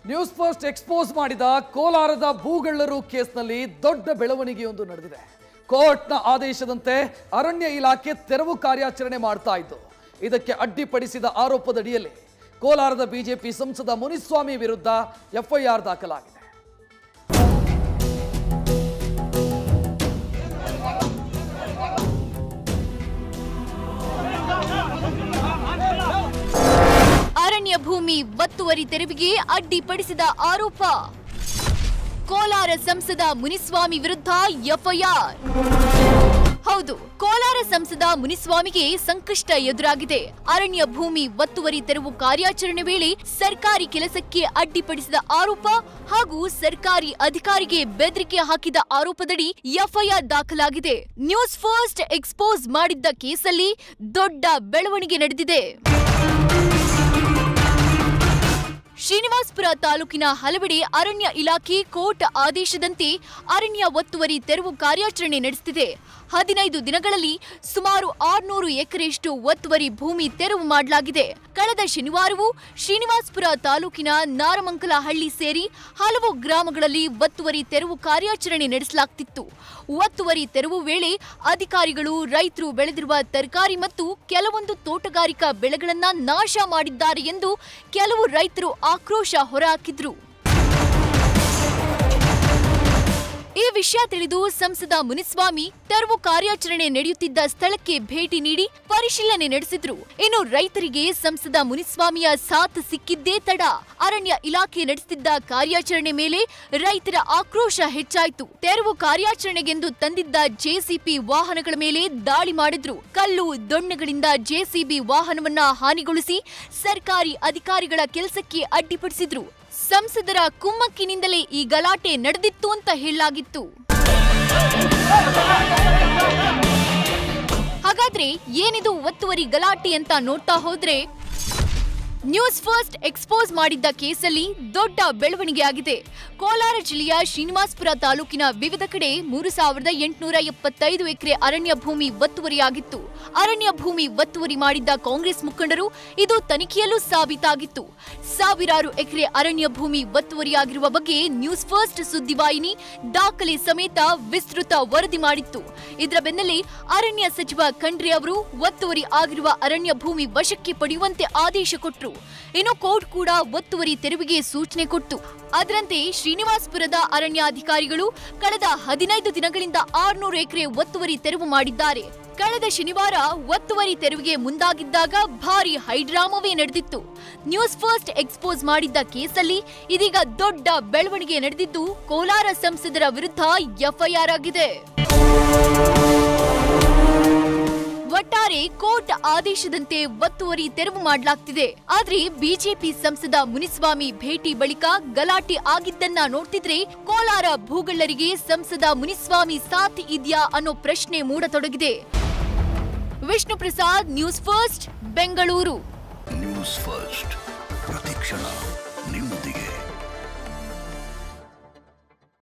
news first expose ಮಾಡಿದ ಕೋಲಾರದ ಭೂಗಳ್ಳರು ಕೇಸ್ನಲ್ಲಿ ದೊಡ್ಡ ಬೆಳವಣಿಗೆಯೊಂದು ನಡೆದಿದೆ ಕೋರ್ಟ್ನ ಆದೇಶದಂತೆ ಅರಣ್ಯ ಇಲಾಖೆ ತೆರವು ಕಾರ್ಯಾಚರಣೆ ಮಾಡ್ತಾ ಇದ್ದು ಇದಕ್ಕೆ ಅಡ್ಡಿಪಡಿಸಿದ ಆರೋಪದಡಿಯಲ್ಲಿ ಕೋಲಾರದ ಬಿಜೆಪಿ ಸಂಸದ ಮುನಿಸ್ವಾಮಿ ವಿರುದ್ಧ ಎಫ್ಐಆರ್ ದಾಖಲಾಗಿದೆ ಅರಣ್ಯ ಭೂಮಿ ಒತ್ತುವರಿ ತೆರವಿಗೆ ಅಡ್ಡಿಪಡಿಸಿದ ಆರೋಪ ಕೋಲಾರ ಸಂಸದ ಮುನಿಸ್ವಾಮಿ ವಿರುದ್ಧ ಎಫ್ಐಆರ್ ಹೌದು ಕೋಲಾರ ಸಂಸದ ಮುನಿಸ್ವಾಮಿಗೆ ಸಂಕಷ್ಟ ಎದುರಾಗಿದೆ ಅರಣ್ಯ ಭೂಮಿ ಒತ್ತುವರಿ ತೆರವು ಕಾರ್ಯಾಚರಣೆ ವೇಳೆ ಸರ್ಕಾರಿ ಕೆಲಸಕ್ಕೆ ಅಡ್ಡಿಪಡಿಸಿದ ಆರೋಪ ಹಾಗೂ ಸರ್ಕಾರಿ ಅಧಿಕಾರಿಗೆ ಬೆದರಿಕೆ ಹಾಕಿದ ಆರೋಪದಡಿ ಎಫ್ಐಆರ್ ದಾಖಲಾಗಿದೆ ನ್ಯೂಸ್ ಫಸ್ಟ್ ಎಕ್ಸ್ಪೋಸ್ ಮಾಡಿದ್ದ ಕೇಸಲ್ಲಿ ದೊಡ್ಡ ಬೆಳವಣಿಗೆ ನಡೆದಿದೆ ಶ್ರೀನಿವಾಸ್ಪುರ ತಾಲೂಕಿನ ಹಲವೆಡೆ ಅರಣ್ಯ ಇಲಾಖೆ ಕೋರ್ಟ್ ಆದೇಶದಂತೆ ಅರಣ್ಯ ಒತ್ತುವರಿ ತೆರವು ಕಾರ್ಯಾಚರಣೆ ನಡೆಸುತ್ತಿದೆ ಹದಿನೈದು ದಿನಗಳಲ್ಲಿ ಸುಮಾರು ಆರ್ನೂರು ಎಕರೆಯಷ್ಟು ಒತ್ತುವರಿ ಭೂಮಿ ತೆರವು ಮಾಡಲಾಗಿದೆ ಕಳೆದ ಶನಿವಾರವೂ ಶ್ರೀನಿವಾಸ್ಪುರ ತಾಲೂಕಿನ ನಾರಮಂಕಲಹಳ್ಳಿ ಸೇರಿ ಹಲವು ಗ್ರಾಮಗಳಲ್ಲಿ ಒತ್ತುವರಿ ತೆರವು ಕಾರ್ಯಾಚರಣೆ ನಡೆಸಲಾಗ್ತಿತ್ತು ಒತ್ತುವರಿ ತೆರವು ವೇಳೆ ಅಧಿಕಾರಿಗಳು ರೈತರು ಬೆಳೆದಿರುವ ತರಕಾರಿ ಮತ್ತು ಕೆಲವೊಂದು ತೋಟಗಾರಿಕಾ ಬೆಳೆಗಳನ್ನ ನಾಶ ಮಾಡಿದ್ದಾರೆ ಎಂದು ಕೆಲವು ರೈತರು ಆಕ್ರೋಶ ಹೊರಹಾಕಿದ್ರು ಈ ವಿಷಯ ತಿಳಿದು ಸಂಸದ ಮುನಿಸ್ವಾಮಿ ತೆರವು ಕಾರ್ಯಾಚರಣೆ ನಡೆಯುತ್ತಿದ್ದ ಸ್ಥಳಕ್ಕೆ ಭೇಟಿ ನೀಡಿ ಪರಿಶೀಲನೆ ನಡೆಸಿದ್ರು ಇನ್ನು ರೈತರಿಗೆ ಸಂಸದ ಮುನಿಸ್ವಾಮಿಯ ಸಾಥ್ ಸಿಕ್ಕಿದ್ದೇ ತಡ ಅರಣ್ಯ ಇಲಾಖೆ ನಡೆಸುತ್ತಿದ್ದ ಕಾರ್ಯಾಚರಣೆ ಮೇಲೆ ರೈತರ ಆಕ್ರೋಶ ಹೆಚ್ಚಾಯಿತು ತೆರವು ಕಾರ್ಯಾಚರಣೆಗೆಂದು ತಂದಿದ್ದ ಜೆಸಿಪಿ ವಾಹನಗಳ ಮೇಲೆ ದಾಳಿ ಮಾಡಿದ್ರು ಕಲ್ಲು ದೊಣ್ಣೆಗಳಿಂದ ಜೆಸಿಬಿ ವಾಹನವನ್ನ ಹಾನಿಗೊಳಿಸಿ ಸರ್ಕಾರಿ ಅಧಿಕಾರಿಗಳ ಕೆಲಸಕ್ಕೆ ಅಡ್ಡಿಪಡಿಸಿದ್ರು ಸಂಸದರ ಕುಮ್ಮಕ್ಕಿನಿಂದಲೇ ಈ ಗಲಾಟೆ ನಡೆದಿತ್ತು ಅಂತ ಹೇಳಲಾಗಿತ್ತು ಹಾಗಾದ್ರೆ ಏನಿದು ಒತ್ತುವರಿ ಗಲಾಟೆ ಅಂತ ನೋಡ್ತಾ ಹೋದ್ರೆ ನ್ಯೂಸ್ ಫಸ್ಟ್ ಎಕ್ಸ್ಪೋಸ್ ಮಾಡಿದ್ದ ಕೇಸಲ್ಲಿ ದೊಡ್ಡ ಬೆಳವಣಿಗೆ ಆಗಿದೆ ಕೋಲಾರ ಜಿಲ್ಲೆಯ ಶ್ರೀನಿವಾಸ್ಪುರ ತಾಲೂಕಿನ ವಿವಿಧ ಕಡೆ ಮೂರು ಸಾವಿರದ ಎಂಟುನೂರ ಎಪ್ಪತ್ತೈದು ಎಕರೆ ಅರಣ್ಯ ಭೂಮಿ ಒತ್ತುವರಿಯಾಗಿತ್ತು ಅರಣ್ಯ ಭೂಮಿ ಒತ್ತುವರಿ ಮಾಡಿದ್ದ ಕಾಂಗ್ರೆಸ್ ಮುಖಂಡರು ಇದು ತನಿಖೆಯಲ್ಲೂ ಸಾಬೀತಾಗಿತ್ತು ಸಾವಿರಾರು ಎಕರೆ ಅರಣ್ಯ ಭೂಮಿ ಒತ್ತುವರಿಯಾಗಿರುವ ಬಗ್ಗೆ ನ್ಯೂಸ್ ಫಸ್ಟ್ ಸುದ್ದಿವಾಹಿನಿ ದಾಖಲೆ ಸಮೇತ ವಿಸ್ತೃತ ವರದಿ ಮಾಡಿತ್ತು ಇದರ ಬೆನ್ನಲ್ಲೇ ಅರಣ್ಯ ಸಚಿವ ಖಂಡ್ರೆ ಅವರು ಒತ್ತುವರಿ ಆಗಿರುವ ಅರಣ್ಯ ಭೂಮಿ ವಶಕ್ಕೆ ಪಡೆಯುವಂತೆ ಆದೇಶ ಕೊಟ್ಟರು ಇನ್ನು ಕೋರ್ಟ್ ಕೂಡ ಒತ್ತುವರಿ ತೆರವಿಗೆ ಸೂಚನೆ ಕೊಟ್ಟು ಅದರಂತೆ ಶ್ರೀನಿವಾಸ್ಪುರದ ಅರಣ್ಯಾಧಿಕಾರಿಗಳು ಕಳೆದ ಹದಿನೈದು ದಿನಗಳಿಂದ ಆರ್ನೂರು ಎಕರೆ ಒತ್ತುವರಿ ತೆರವು ಮಾಡಿದ್ದಾರೆ ಕಳೆದ ಶನಿವಾರ ಒತ್ತುವರಿ ತೆರವಿಗೆ ಮುಂದಾಗಿದ್ದಾಗ ಭಾರಿ ಹೈಡ್ರಾಮವೇ ನಡೆದಿತ್ತು ನ್ಯೂಸ್ ಫಸ್ಟ್ ಎಕ್ಸ್ಪೋಸ್ ಮಾಡಿದ್ದ ಕೇಸಲ್ಲಿ ಇದೀಗ ದೊಡ್ಡ ಬೆಳವಣಿಗೆ ನಡೆದಿದ್ದು ಕೋಲಾರ ಸಂಸದರ ವಿರುದ್ಧ ಎಫ್ಐಆರ್ ಆಗಿದೆ ಒಟ್ಟಾರೆ ಕೋರ್ಟ್ ಆದೇಶದಂತೆ ಒತ್ತುವರಿ ತೆರವು ಮಾಡಲಾಗ್ತಿದೆ ಆದ್ರೆ ಬಿಜೆಪಿ ಸಂಸದ ಮುನಿಸ್ವಾಮಿ ಭೇಟಿ ಬಳಿಕ ಗಲಾಟೆ ಆಗಿದ್ದನ್ನ ನೋಡ್ತಿದ್ರೆ ಕೋಲಾರ ಭೂಗಳ್ಳರಿಗೆ ಸಂಸದ ಮುನಿಸ್ವಾಮಿ ಸಾಥ್ ಇದ್ಯಾ ಅನ್ನೋ ಪ್ರಶ್ನೆ ಮೂಡತೊಡಗಿದೆ Vishnu Prasad news first Bengaluru news first ಪ್ರತಿಕ್ಷಣ ನಿಮ್ಮೊಂದಿಗೆ